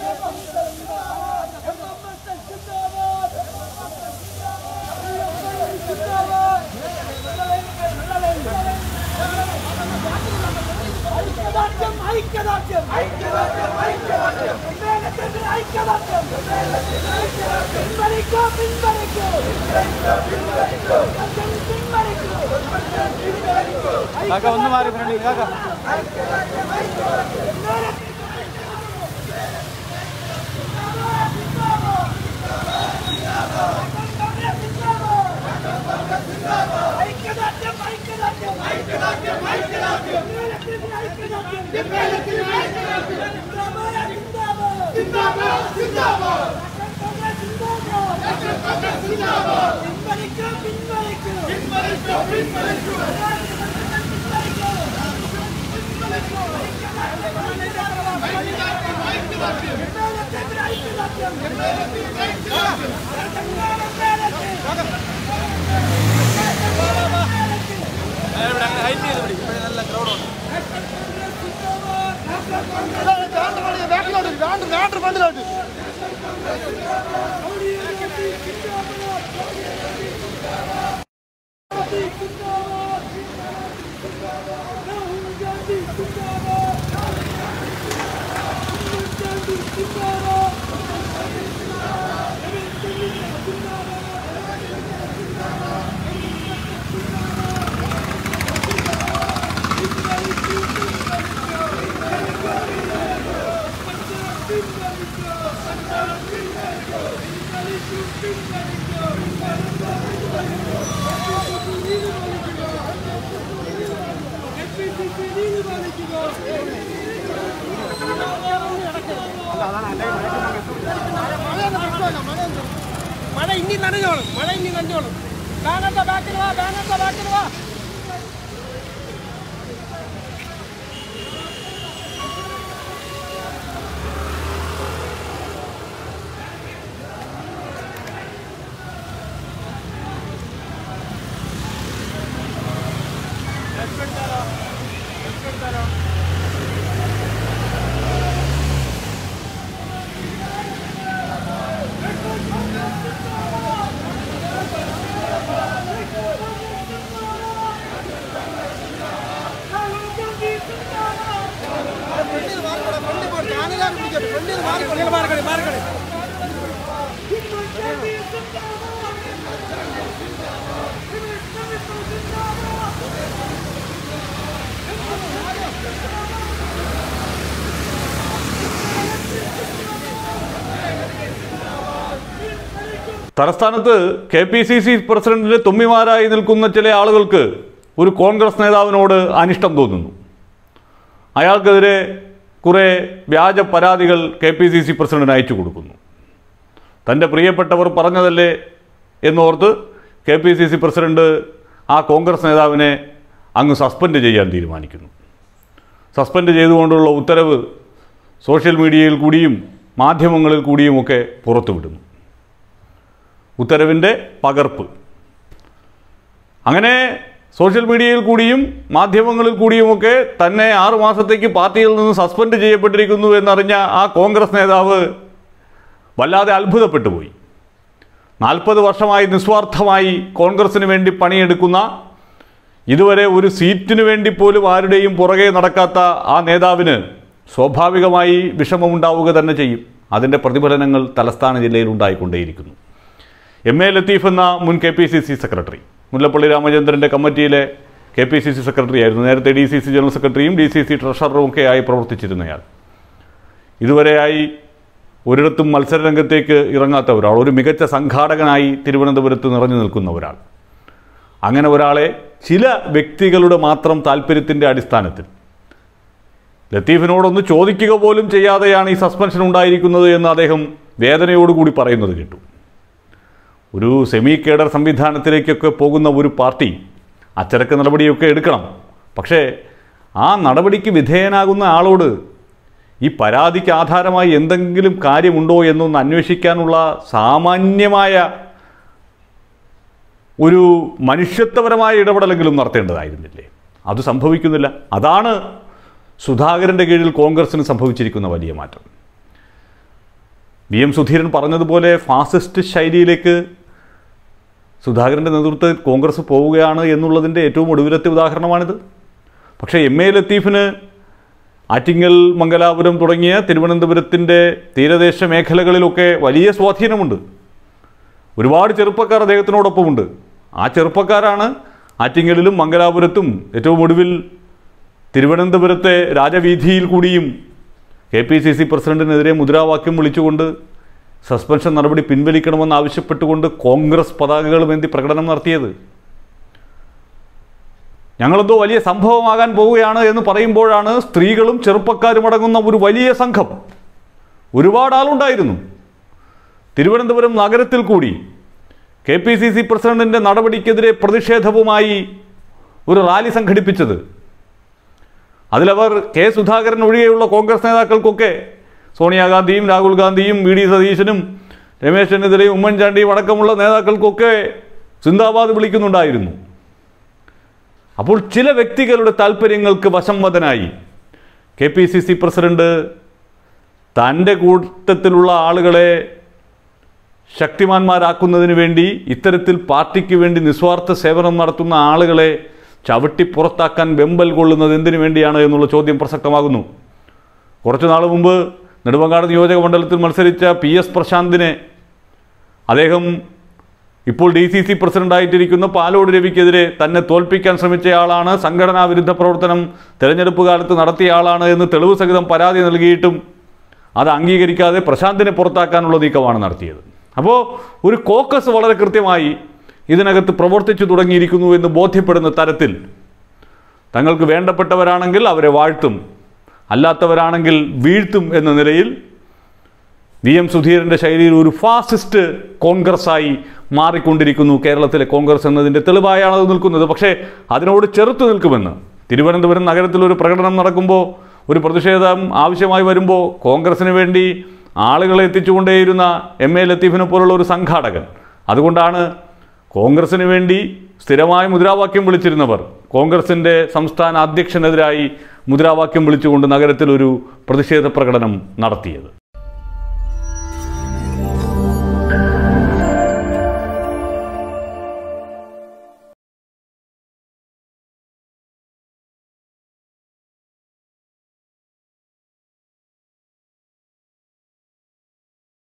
ഐക്യദാർഢ്യം ഐക്യദാർഢ്യം ഐക്യദാർഢ്യം ഐക്യദാർഢ്യം ഐക്യദാർഢ്യം പിൻവലിക്കൂ പിൻവലിക്കൂ പിൻവലിക്കൂ കാക്ക ഒന്ന് മാറി ഫ്രണ്ടിൽ കാക്ക ഐക്യദാർഢ്യം ഐക്യദാർഢ്യം ഐക്യദാർഢ്യം ഐക്യദാർഢ്യം ഐക്യദാർഢ്യം ജിന്ദാബാദ് ജിന്ദാബാദ് ജിന്ദാബാദ് പിൻവലിക്കൂ പിൻവലിക്കൂ പിൻവലിക്കൂ പിൻവലിക്കൂ ഹൈറ്റ് ചെയ്ത് പിടി ഇവിടെ നല്ല ക്രൗഡുണ്ട് മഴ ഇനി നനഞ്ഞോളും മഴ ഇനി നനഞ്ഞോളും ബാനറിന്റെ ബാക്കിൽ വാ ബാനറിന്റെ ബാക്കിൽ വാ മാറിക്കളി മാറിക്കളി തലസ്ഥാനത്ത് കെ പി സി സി പ്രസിഡന്റിന്റെ തുമ്മിമാരായി നിൽക്കുന്ന ചില ആളുകൾക്ക് ഒരു കോൺഗ്രസ് നേതാവിനോട് അനിഷ്ടം തോന്നുന്നു അയാൾക്കെതിരെ കുറേ വ്യാജ പരാതികൾ കെ പി സി സി പ്രസിഡന്റിന് അയച്ചു കൊടുക്കുന്നു തൻ്റെ പ്രിയപ്പെട്ടവർ പറഞ്ഞതല്ലേ എന്നോർത്ത് K P C C president ആ കോൺഗ്രസ് നേതാവിനെ അങ്ങ് സസ്പെൻഡ് ചെയ്യാൻ തീരുമാനിക്കുന്നു സസ്പെൻഡ് ചെയ്തുകൊണ്ടുള്ള ഉത്തരവ് സോഷ്യൽ മീഡിയയിൽ കൂടിയും മാധ്യമങ്ങളിൽ കൂടിയുമൊക്കെ പുറത്തുവിടുന്നു ഉത്തരവിൻ്റെ പകർപ്പ് അങ്ങനെ സോഷ്യൽ മീഡിയയിൽ കൂടിയും മാധ്യമങ്ങളിൽ കൂടിയുമൊക്കെ തന്നെ ആറു മാസത്തേക്ക് പാർട്ടിയിൽ നിന്ന് സസ്പെൻഡ് ചെയ്യപ്പെട്ടിരിക്കുന്നു എന്നറിഞ്ഞ ആ കോൺഗ്രസ് നേതാവ് വല്ലാതെ അത്ഭുതപ്പെട്ടു പോയി നാൽപ്പത് വർഷമായി നിസ്വാർത്ഥമായി കോൺഗ്രസിന് വേണ്ടി പണിയെടുക്കുന്ന ഇതുവരെ ഒരു സീറ്റിനു വേണ്ടി പോലും ആരുടെയും പുറകെ നടക്കാത്ത ആ നേതാവിന് സ്വാഭാവികമായി വിഷമമുണ്ടാവുക തന്നെ ചെയ്യും അതിൻ്റെ പ്രതിഫലനങ്ങൾ തലസ്ഥാന ജില്ലയിൽ ഉണ്ടായിക്കൊണ്ടേയിരിക്കുന്നു എം എ ലത്തീഫ് എന്ന മുൻ K P C C secretary Mullappally രാമചന്ദ്രൻ്റെ കമ്മിറ്റിയിലെ K P C C secretary ആയിരുന്നു നേരത്തെ ഡി സി സി ജനറൽ സെക്രട്ടറിയും ഡി സി സി ട്രഷററും ഒക്കെ ആയി പ്രവർത്തിച്ചിരുന്നയാൾ ഇതുവരെയായി ഒരിടത്തും മത്സരരംഗത്തേക്ക് ഇറങ്ങാത്ത ഒരാൾ ഒരു മികച്ച സംഘാടകനായി തിരുവനന്തപുരത്ത് നിറഞ്ഞു നിൽക്കുന്ന ഒരാൾ അങ്ങനെ ഒരാളെ ചില വ്യക്തികളുടെ മാത്രം താല്പര്യത്തിൻ്റെ അടിസ്ഥാനത്തിൽ ലത്തീഫിനോടൊന്ന് ചോദിക്കുക പോലും ചെയ്യാതെയാണ് ഈ സസ്പെൻഷൻ ഉണ്ടായിരിക്കുന്നത് എന്ന് അദ്ദേഹം വേദനയോടുകൂടി പറയുന്നത് കേട്ടു ഒരു സെമി കേഡർ സംവിധാനത്തിലേക്കൊക്കെ പോകുന്ന ഒരു പാർട്ടി അച്ചടക്ക നടപടിയൊക്കെ എടുക്കണം പക്ഷേ ആ നടപടിക്ക് വിധേയനാകുന്ന ആളോട് ഈ പരാതിക്ക് ആധാരമായി എന്തെങ്കിലും കാര്യമുണ്ടോ എന്നൊന്ന് അന്വേഷിക്കാനുള്ള സാമാന്യമായ ഒരു മനുഷ്യത്വപരമായ ഇടപെടലെങ്കിലും നടത്തേണ്ടതായിരുന്നില്ലേ അത് സംഭവിക്കുന്നില്ല അതാണ് സുധാകരൻ്റെ കീഴിൽ കോൺഗ്രസിന് സംഭവിച്ചിരിക്കുന്ന വലിയ മാറ്റം വി എം സുധീരൻ പറഞ്ഞതുപോലെ ഫാസിസ്റ്റ് ശൈലിയിലേക്ക് സുധാകരൻ്റെ നേതൃത്വത്തിൽ കോൺഗ്രസ് പോവുകയാണ് എന്നുള്ളതിൻ്റെ ഏറ്റവും ഒടുവിലത്തെ ഉദാഹരണമാണിത് പക്ഷേ എം എ ലത്തീഫിന് ആറ്റിങ്ങൽ മംഗലാപുരം തുടങ്ങിയ തിരുവനന്തപുരത്തിൻ്റെ തീരദേശ മേഖലകളിലൊക്കെ വലിയ സ്വാധീനമുണ്ട് ഒരുപാട് ചെറുപ്പക്കാർ അദ്ദേഹത്തിനോടൊപ്പമുണ്ട് ആ ചെറുപ്പക്കാരാണ് ആറ്റിങ്ങലിലും മംഗലാപുരത്തും ഏറ്റവും ഒടുവിൽ തിരുവനന്തപുരത്തെ രാജവീഥിയിൽ കൂടിയും കെ പി സി സി പ്രസിഡന്റിനെതിരെ മുദ്രാവാക്യം വിളിച്ചുകൊണ്ട് സസ്പെൻഷൻ നടപടി പിൻവലിക്കണമെന്ന് ആവശ്യപ്പെട്ടുകൊണ്ട് കോൺഗ്രസ് പതാകകളുമേന്തി പ്രകടനം നടത്തിയത് ഞങ്ങളെന്തോ വലിയ സംഭവമാകാൻ പോവുകയാണ് എന്ന് പറയുമ്പോഴാണ് സ്ത്രീകളും ചെറുപ്പക്കാരും അടങ്ങുന്ന ഒരു വലിയ സംഘം ഒരുപാട് ആളുണ്ടായിരുന്നു തിരുവനന്തപുരം നഗരത്തിൽ കൂടി കെ പി സി സി പ്രസിഡന്റിൻ്റെ നടപടിക്കെതിരെ പ്രതിഷേധവുമായി ഒരു റാലി സംഘടിപ്പിച്ചത് അതിലവർ കെ സുധാകരൻ ഒഴികെയുള്ള കോൺഗ്രസ് നേതാക്കൾക്കൊക്കെ സോണിയാഗാന്ധിയും രാഹുൽ ഗാന്ധിയും വി ഡി സതീശനും രമേശ് ചെന്നിത്തലയും ഉമ്മൻചാണ്ടിയും അടക്കമുള്ള നേതാക്കൾക്കൊക്കെ സിന്ദാബാദ് വിളിക്കുന്നുണ്ടായിരുന്നു അപ്പോൾ ചില വ്യക്തികളുടെ താല്പര്യങ്ങൾക്ക് വശംവദനായി K P C C president തൻ്റെ കൂട്ടത്തിലുള്ള ആളുകളെ ശക്തിമാന്മാരാക്കുന്നതിന് വേണ്ടി ഇത്തരത്തിൽ പാർട്ടിക്ക് വേണ്ടി നിസ്വാർത്ഥ സേവനം നടത്തുന്ന ആളുകളെ ചവിട്ടി പുറത്താക്കാൻ വെമ്പൽ കൊള്ളുന്നത് എന്തിനു വേണ്ടിയാണ് എന്നുള്ള ചോദ്യം പ്രസക്തമാകുന്നു കുറച്ചു നാൾ മുമ്പ് നെടുമങ്ങാട് നിയോജക മണ്ഡലത്തിൽ മത്സരിച്ച പി എസ് പ്രശാന്തിനെ അദ്ദേഹം ഇപ്പോൾ ഡി സി സി പ്രസിഡന്റായിട്ടിരിക്കുന്ന പാലോട് രവിക്കെതിരെ തന്നെ തോൽപ്പിക്കാൻ ശ്രമിച്ചയാളാണ് സംഘടനാ വിരുദ്ധ പ്രവർത്തനം തെരഞ്ഞെടുപ്പ് കാലത്ത് നടത്തിയ ആളാണ് എന്ന് തെളിവ് സഹിതം പരാതി നൽകിയിട്ടും അത് അംഗീകരിക്കാതെ പ്രശാന്തിനെ പുറത്താക്കാനുള്ള നീക്കമാണ് നടത്തിയത് അപ്പോൾ ഒരു കോക്കസ് വളരെ കൃത്യമായി ഇതിനകത്ത് പ്രവർത്തിച്ചു തുടങ്ങിയിരിക്കുന്നു എന്ന് ബോധ്യപ്പെടുന്ന തരത്തിൽ തങ്ങൾക്ക് വേണ്ടപ്പെട്ടവരാണെങ്കിൽ അവരെ വാഴ്ത്തും അല്ലാത്തവരാണെങ്കിൽ വീഴ്ത്തും എന്ന നിലയിൽ വി എം സുധീരൻ്റെ ശൈലിയിൽ ഒരു ഫാസിസ്റ്റ് കോൺഗ്രസ്സായി മാറിക്കൊണ്ടിരിക്കുന്നു കേരളത്തിലെ കോൺഗ്രസ് എന്നതിൻ്റെ തെളിവായാണ് അത് നിൽക്കുന്നത് പക്ഷേ അതിനോട് ചെറുത്ത് നിൽക്കുമെന്ന് തിരുവനന്തപുരം നഗരത്തിൽ ഒരു പ്രകടനം നടക്കുമ്പോൾ ഒരു പ്രതിഷേധം ആവശ്യമായി വരുമ്പോൾ കോൺഗ്രസിന് വേണ്ടി ആളുകളെ എത്തിച്ചുകൊണ്ടേയിരുന്ന എം എ ലത്തീഫിനെ പോലുള്ള ഒരു സംഘാടകൻ അതുകൊണ്ടാണ് കോൺഗ്രസിന് വേണ്ടി സ്ഥിരമായി മുദ്രാവാക്യം വിളിച്ചിരുന്നവർ കോൺഗ്രസിൻ്റെ സംസ്ഥാന അധ്യക്ഷനെതിരായി മുദ്രാവാക്യം വിളിച്ചുകൊണ്ട് നഗരത്തിൽ ഒരു പ്രതിഷേധ പ്രകടനം നടത്തിയത്